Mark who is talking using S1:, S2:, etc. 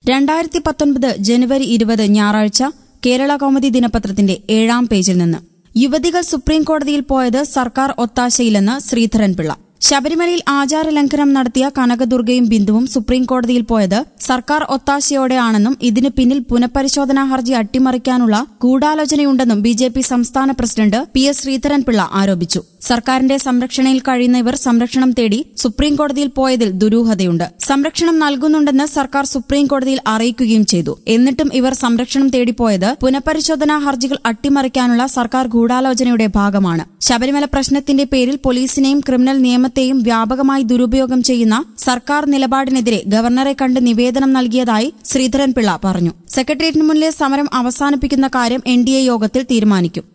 S1: രണ്ടായിരത്തി പത്തൊൻപത് ജനുവരി ഇരുപത് ഞായറാഴ്ച കേരള കൗമുദി ദിനപത്രത്തിന്റെ ഏഴാം പേജിൽ നിന്ന് യുവതികൾ സുപ്രീം കോടതിയിൽ പോയത് സർക്കാർ ഒത്താശയിലെന്ന് ശ്രീധരൻപിള്ള ശബരിമലയിൽ ആചാരലംഘനം നടത്തിയ കനകദുർഗയും ബിന്ദുവും സുപ്രീം കോടതിയിൽ പോയത് സർക്കാർ ഒത്താശയോടെയാണെന്നും ഇതിന് പിന്നിൽ പുനഃപരിശോധനാ ഹർജി അട്ടിമറിക്കാനുള്ള ഗൂഢാലോചനയുണ്ടെന്നും ബി ജെ പി സംസ്ഥാന പ്രസിഡന്റ് പി എസ് ശ്രീധരൻപിള്ള ആരോപിച്ചു സർക്കാരിന്റെ സംരക്ഷണയിൽ കഴിയുന്ന ഇവർ സംരക്ഷണം തേടി സുപ്രീം കോടതിയിൽ പോയതിൽ ദുരൂഹതയുണ്ട് സംരക്ഷണം നൽകുന്നുണ്ടെന്ന് സർക്കാർ സുപ്രീം കോടതിയിൽ അറിയിക്കുകയും ചെയ്തു എന്നിട്ടും ഇവർ സംരക്ഷണം തേടിപ്പോയത് പുനഃപരിശോധനാ ഹർജികൾ അട്ടിമറിക്കാനുള്ള സർക്കാർ ഗൂഢാലോചനയുടെ ഭാഗമാണ് ശബരിമല പ്രശ്നത്തിന്റെ പേരിൽ പോലീസിനെയും ക്രിമിനൽ നിയമത്തെയും വ്യാപകമായി ദുരുപയോഗം ചെയ്യുന്ന സർക്കാർ നിലപാടിനെതിരെ ഗവർണറെ കണ്ട് നിവേദനം നൽകിയതായി ശ്രീധരൻപിള്ള പറഞ്ഞു സെക്രട്ടേറിയറ്റിന് മുന്നിലെ സമരം അവസാനിപ്പിക്കുന്ന കാര്യം എൻ ഡി എ യോഗത്തിൽ തീരുമാനിക്കും